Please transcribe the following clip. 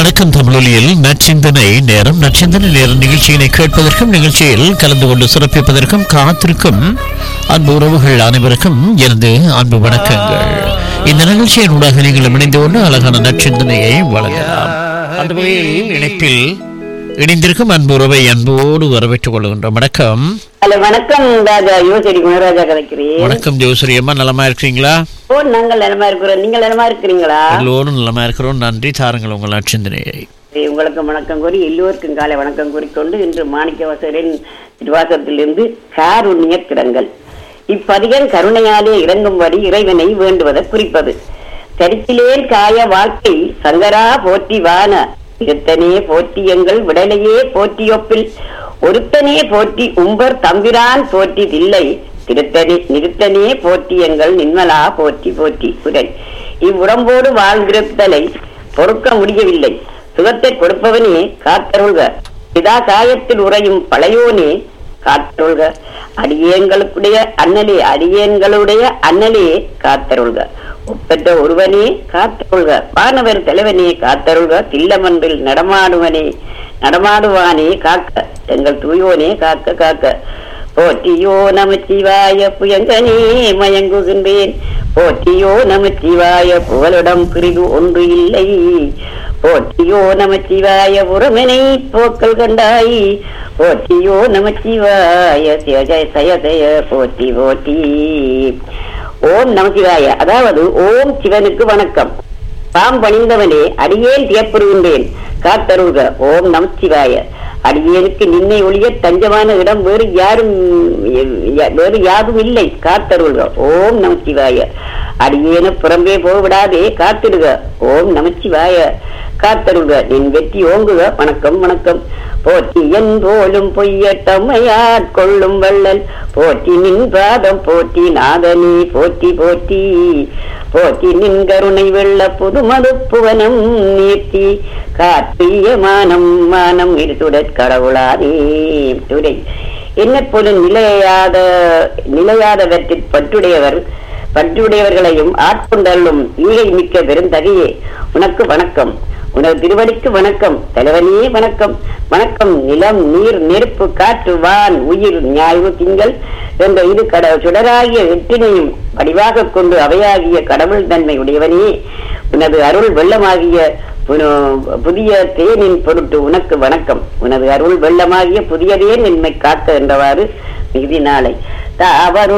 வணக்கம் தமிழொலியில் நச்சிந்தனை நேரம் நச்சிந்தனை நேரம் நிகழ்ச்சியினை கேட்பதற்கும் நிகழ்ச்சியில் கலந்து கொண்டு சிறப்பிப்பதற்கும் காத்திருக்கும் அன்பு உறவுகள் அனைவருக்கும் எனது அன்பு வணக்கங்கள் இந்த நிகழ்ச்சியின் ஊடாக நீங்கள் இணைந்து கொண்டு அழகான நச்சிந்தனையை வழங்கலாம் அந்த வகையில் இணைப்பில் இணைந்திருக்கும் அன்பு உறவை அன்போடு வரவேற்றுக் கொள்கின்றோம் வணக்கம் ஹலோ வணக்கம் ராஜா யுவசரி குணராஜா கதைக்கிறேன் வணக்கம் ஜோசரி அம்மா நலமா இருக்கிறீங்களா ஓ நாங்கள் நலமா இருக்கிறோம் நீங்கள் நலமா இருக்கிறீங்களா எல்லோரும் நலமா இருக்கிறோம் நன்றி தாருங்கள் உங்கள் நச்சிந்தனையை சரி, உங்களுக்கு வணக்கம் கூறி எல்லோருக்கும் காலை வணக்கம் கூறிக்கொண்டு இன்று மாணிக்க வாசகரின் திருவாசகத்திலிருந்து காருண்ய கிடங்கள் இப்பதிகம் கருணையாலே இறங்கும்படி இறைவனை வேண்டுவதை குறிப்பது கருத்திலேன் காய வாழ்க்கை சங்கரா போற்றி வான இருத்தனே போற்றி எங்கள் விடலையே போற்றியொப்பில் ஒருத்தனே போற்றி உம்பர் தம்பிரான் போற்றி தில்லை திருத்தனே நிறுத்தனே போற்றி எங்கள் நின்மலா போற்றி போற்றி குரல் இவ்வுடம்போடு வாழ்ந்திருத்தலை பொறுக்க முடியவில்லை சுகத்தை கொடுப்பவனே காத்தருள்க இதா காயத்தில் உறையும் பழையோனே காத்தருள்க அடியேங்களுடைய அண்ணலே அடியேன்களுடைய அண்ணலே காத்தருள்க ஒப்பற்ற ஒருவனே காத்தருள்க வானவர் தலைவனே காத்தருள்க தில்லமன்றில் நடமாடுவனே நடமாடுவானே காக்க எங்கள் தூயோனே காக்க காக்க போற்றியோ நமச்சிவாய புயங்கனே மயங்குகின்றேன் போற்றியோ நமச்சிவாய புகலிடம் பிரிவு ஒன்று இல்லை போற்றியோ நமச்சிவாய உறவினை போக்கல் கண்டாய் போற்றியோ நமச்சிவாய சிவ ஜெய சய ஜெய போற்றி போற்றி ஓம் நமசிவாய அதாவது ஓம் சிவனுக்கு வணக்கம் தாம் பணிந்தவனே அடியேன் தியப்படுகின்றேன் காத்தருள்க ஓம் நமச்சிவாய அடியேனுக்கு நின்னை ஒழிய தஞ்சமான இடம் வேறு யாரும் ய- வேறு யாரும் இல்லை காத்தருள்க ஓம் நமச்சிவாய அடியேன புறம்பே போவிடாதே காத்திடுக ஓம் நமச்சிவாய காத்தருள்க நின் வெற்றி ஓங்குக வணக்கம் வணக்கம் போற்றி என் போலும் பொய்யட்டம்மையாட் கொள்ளும் வள்ளல் போற்றி நின் பாதம் போற்றி நாதனி போற்றி போற்றி போற்றி நின் கருணை வெள்ள புதுமது புவனம் நீர்த்தி காற்றிய மானம் மானம் இருசுடற் கடவுளாதே துரை என்ன போல நிலையாத நிலையாதவற்றில் பற்றுடையவர் பற்றுடையவர்களையும் ஆட்கொண்டள்ளும் ஈகை மிக்க பெருந்தகையே உனக்கு வணக்கம் உனது திருவடிக்கு வணக்கம் தலைவனே வணக்கம் வணக்கம் நிலம் நீர் நெருப்பு காற்று வான் உயிர் ஞாயிறு திங்கள் என்ற இரு கட சுடராகிய எட்டினையும் வடிவாக கொண்டு அவையாகிய கடவுள் தன்மை உடையவனே உனது அருள் வெள்ளமாகிய புன- புதிய தேனின் பொருட்டு உனக்கு வணக்கம் உனது அருள் வெள்ளமாகிய புதிய தேன் என்னை காக்க என்றவாறு மிகுதி நாளை தாவரு